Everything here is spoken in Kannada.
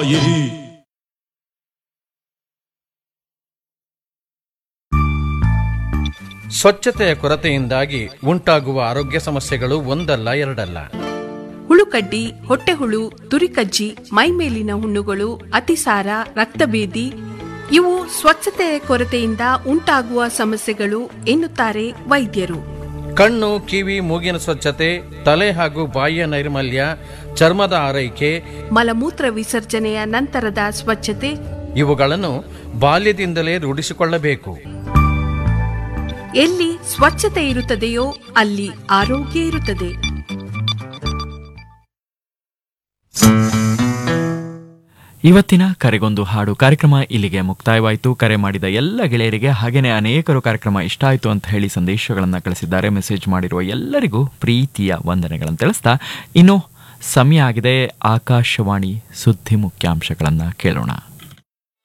ಕಾಯಿರಿ ಸ್ವಚ್ಛತೆಯ ಕೊರತೆಯಿಂದಾಗಿ ಉಂಟಾಗುವ ಆರೋಗ್ಯ ಸಮಸ್ಯೆಗಳು ಒಂದಲ್ಲ ಎರಡಲ್ಲ ಹುಳುಕಡ್ಡಿ ಹೊಟ್ಟೆಹುಳು ತುರಿಕಜ್ಜಿ ಮೈಮೇಲಿನ ಹುಣ್ಣುಗಳು ಅತಿಸಾರ ರಕ್ತಭೇದಿ ಇವು ಸ್ವಚ್ಛತೆಯ ಕೊರತೆಯಿಂದ ಉಂಟಾಗುವ ಸಮಸ್ಯೆಗಳು ಎನ್ನುತ್ತಾರೆ ವೈದ್ಯರು ಕಣ್ಣು ಕಿವಿ ಮೂಗಿನ ಸ್ವಚ್ಛತೆ ತಲೆ ಹಾಗೂ ಬಾಯಿಯ ನೈರ್ಮಲ್ಯ ಚರ್ಮದ ಆರೈಕೆ ಮಲಮೂತ್ರ ವಿಸರ್ಜನೆಯ ನಂತರದ ಸ್ವಚ್ಛತೆ ಇವುಗಳನ್ನು ಬಾಲ್ಯದಿಂದಲೇ ರೂಢಿಸಿಕೊಳ್ಳಬೇಕು ಎಲ್ಲಿ ಸ್ವಚ್ಛತೆ ಇರುತ್ತದೆಯೋ ಅಲ್ಲಿ ಆರೋಗ್ಯ ಇರುತ್ತದೆ ಇವತ್ತಿನ ಕರೆಗೊಂದು ಹಾಡು ಕಾರ್ಯಕ್ರಮ ಇಲ್ಲಿಗೆ ಮುಕ್ತಾಯವಾಯಿತು ಕರೆ ಮಾಡಿದ ಎಲ್ಲ ಗೆಳೆಯರಿಗೆ ಹಾಗೇನೆ ಅನೇಕರು ಕಾರ್ಯಕ್ರಮ ಇಷ್ಟ ಆಯಿತು ಅಂತ ಹೇಳಿ ಸಂದೇಶಗಳನ್ನು ಕಳಿಸಿದ್ದಾರೆ ಮೆಸೇಜ್ ಮಾಡಿರುವ ಎಲ್ಲರಿಗೂ ಪ್ರೀತಿಯ ವಂದನೆಗಳನ್ನು ತಿಳಿಸ್ತಾ ಇನ್ನು ಸಮಯ ಆಗಿದೆ ಆಕಾಶವಾಣಿ ಸುದ್ದಿ ಮುಖ್ಯಾಂಶಗಳನ್ನು ಕೇಳೋಣ